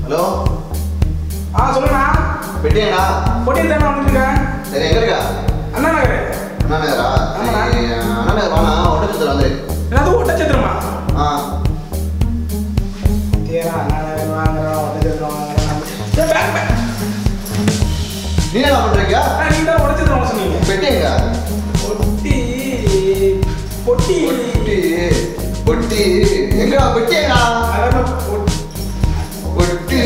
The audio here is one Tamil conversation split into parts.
ஹலோ ஆ சொல்லுண்ணா பெட்டியாடா பொட்டியில் தானே வந்துருக்கேன் சரி எங்க இருக்கா அண்ணா நகர் அண்ணா நகரா ஆமாடா. சரி, அண்ணா நகர் வாண்ணா ஒட்டச்சத்தில் வந்துரு என்னது ஒட்டச்சத்திரமா ஆ ஏடா அண்ணா நகர் வாங்குறோம் ஒட்டச்சத்திரம் வாங்குறோம் சரி, பேக் பேக் நீ என்ன பண்றீங்க ஆ நீங்கள் தான் ஒட்டச்சத்திரம் வாங்க சொன்னீங்க பெட்டி எங்க பொட்டி பொட்டி பொட்டி பொட்டி எங்கடா பெட்டி எங்கடா அதான் பொட்டி பொட்டி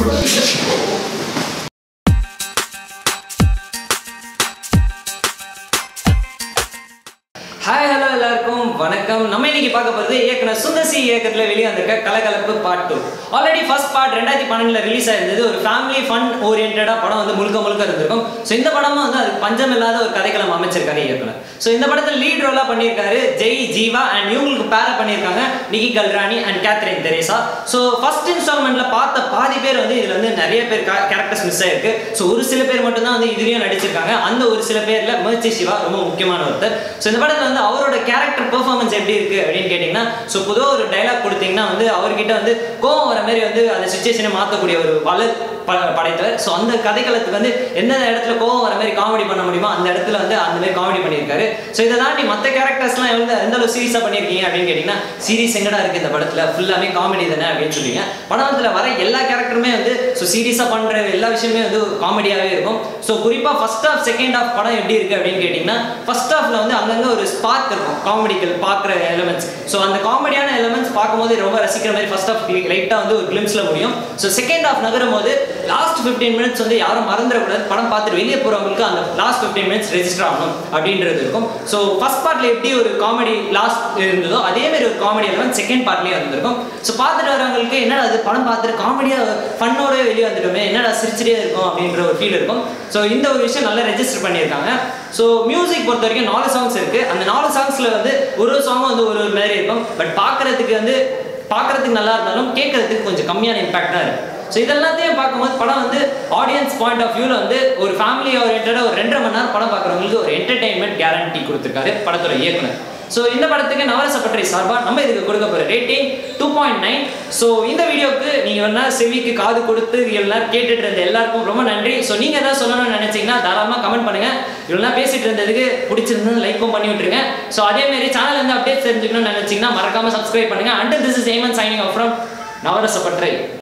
ஹாய் ஹலோ எல்லாருக்கும் வணக்கம் நம்ம இன்னைக்கு பார்க்க போகிறது இயக்குனர் சுந்தர்சி இயக்கத்தில் வெளியே வந்திருக்க Kalakalappu part two already first part ரெண்டாயிரத்தி பன்னெண்டில் ரிலீஸ் ஆயிருந்தது ஒரு ஃபேமிலி ஃபன் ஓரியன்டாக படம் வந்து முழுக்க முழுக்க இருந்திருக்கும் ஸோ இந்த படமும் வந்து அது பஞ்சம் இல்லாத ஒரு கதைக்களம் அமைச்சிருக்காரு இயக்குனர் ஸோ இந்த படத்தில் லீட் ரோலாக பண்ணியிருக்காரு ஜெய் ஜீவா அண்ட் இவங்களுக்கு பேர பண்ணியிருக்காங்க Nikki Galrani and Catherine Tresa so first இன்ஸ்டால்மெண்ட்ல பார்த்த பாதி பேர் வந்து இதில் வந்து நிறைய பேர் கேரக்டர்ஸ் மிஸ் ஆயிருக்கு ஸோ ஒரு சில பேர் மட்டும் தான் வந்து இதுலயும் நடிச்சிருக்காங்க அந்த ஒரு சில பேர்ல மர்ச்சி சிவா ரொம்ப முக்கியமான ஒருத்தர் ஸோ இந்த படத்தில் வந்து அவரோட கேரக்டர் பெர்ஃபார்மன்ஸ் எப்படி இருக்கு அப்படின்னு கேட்டிங்கன்னா ஸோ பொதுவாக ஒரு டைலாக் கொடுத்தீங்கன்னா வந்து அவர்கிட்ட வந்து கோவம் வர மாதிரி வந்து அந்த சுச்சுவேஷனை மாற்றக்கூடிய ஒரு வள ப- படைத்தவர் ஸோ அந்த கதைக்களத்துக்கு வந்து எந்தெந்த இடத்துல கோவம் வர மாதிரி காமெடி பண்ண முடியுமோ அந்த இடத்துல வந்து அந்த மாதிரி காமெடி பண்ணியிருக்காரு ஸோ இதை தாண்டி மற்ற கேரக்டர்ஸ்லாம் எந்த எந்த அளவு சீரியஸாக பண்ணியிருக்கீங்க அப்படின்னு கேட்டிங்கன்னா சீரியஸ் எங்கடா இருக்கு இந்த படத்தில் ஃபுல்லாமே காமெடி தானே அப்படின்னு சொல்லுவீங்க படத்தில் வர எல்லா கேரக்டருமே வந்து ஸோ சீரியஸாக பண்ணுற எல்லா விஷயமே வந்து காமெடியாகவே இருக்கும் ஸோ குறிப்பாக ஃபர்ஸ்ட் ஹாஃப் செகண்ட் ஹாஃப் படம் எப்படி இருக்கு அப்படின்னு கேட்டிங்கன்னா ஃபர்ஸ்ட் ஹாஃப்ல வந்து அங்கங்கே ஒரு ஸ்பார்க் இருக்கும் காமெடிக்கல் பார்க்குற எலமெண்ட்ஸ் ஸோ அந்த காமெடியான எலமெண்ட்ஸ் பார்க்கும்போது ரொம்ப ரசிக்கிற மாதிரி ஃபர்ஸ்ட் ஹாஃப் லைட்டாக வந்து ஒரு கிளிம்ஸில் முடியும் ஸோ செகண்ட் ஹாஃப் நகரும் போது லாஸ்ட் ஃபிஃப்டீன் மினிட்ஸ் வந்து யாரும் மறந்துடக்கூடாது படம் பார்த்துட்டு வெளியே போகிறவங்களுக்கு அந்த லாஸ்ட் ஃபிஃப்டீன் மினிட்ஸ் ரெஜிஸ்டர் ஆகணும் அப்படின்றது இருக்கும் ஸோ ஃபர்ஸ்ட் பார்ட்ல எப்படி ஒரு காமெடி லாஸ்ட் இருந்ததோ அதே மாதிரி ஒரு காமெடி எலமெண்ட் செகண்ட் பார்ட்லேயும் இருந்திருக்கும் ஸோ பார்த்துட்டு வரவங்களுக்கு என்னடா அது படம் பார்த்துட்டு காமெடியாக ஃபன்னோட வெளியே வந்துட்டோமே என்னடா சிரிச்சிட்டே இருக்கும் அப்படின்ற ஒரு ஃபீல் இருக்கும் ஸோ இந்த ஒரு விஷயம் நல்லா ரெஜிஸ்டர் பண்ணியிருக்காங்க ஸோ மியூசிக் பொறுத்த வரைக்கும் நாலு சாங்ஸ் இருக்கு அந்த நாலு சாங்ஸ்ல வந்து ஒரு ஒரு சாங்கும் வந்து ஒரு ஒரு மாதிரி இருக்கும் பட் பார்க்கறதுக்கு வந்து பார்க்கறதுக்கு நல்லா இருந்தாலும் கேட்கறதுக்கு கொஞ்சம் கம்மியான இம்பாக்ட் தான் இருக்கு ஸோ இதெல்லாத்தையும் பார்க்கும்போது படம் வந்து ஆடியன்ஸ் பாயிண்ட் ஆஃப் வியூவில் வந்து ஒரு ஃபேமிலி ஓரியன்டாக ஒரு ரெண்டரை மணி நேரம் படம் பார்க்குறவங்களுக்கு ஒரு என்டர்டைன்மெண்ட் கேரண்டி கொடுத்துருக்காரு படத்தோட இயக்குனர் ஸோ இந்த படத்துக்கு நவரச பற்றி சார்பாக நம்ம இதுக்கு கொடுக்க போகிற rating two point nine so இந்த வீடியோக்கு நீங்கள் வேணா செவிக்கு காது கொடுத்து எல்லாரும் கேட்டுட்டு இருந்த எல்லாருக்கும் ரொம்ப நன்றி ஸோ நீங்கள் எதாவது சொல்லணும்னு நினச்சிங்கன்னா தாராளமாக கமெண்ட் பண்ணுங்கள் இவ்வளோ பேசிட்டு இருந்ததுக்கு பிடிச்சிருந்து லைக்கும் பண்ணி விட்டுருங்க ஸோ அதே மாதிரி சேனல் வந்து அப்டேட் தெரிஞ்சுக்கணும்னு நினச்சிங்கன்னா மறக்காமல் சப்ஸ்கிரைப் பண்ணுங்கள் அண்ட் திஸ் இஸ் ஏமன் சைனிங் ஆஃப் ஃப்ரம் நவரச பற்றை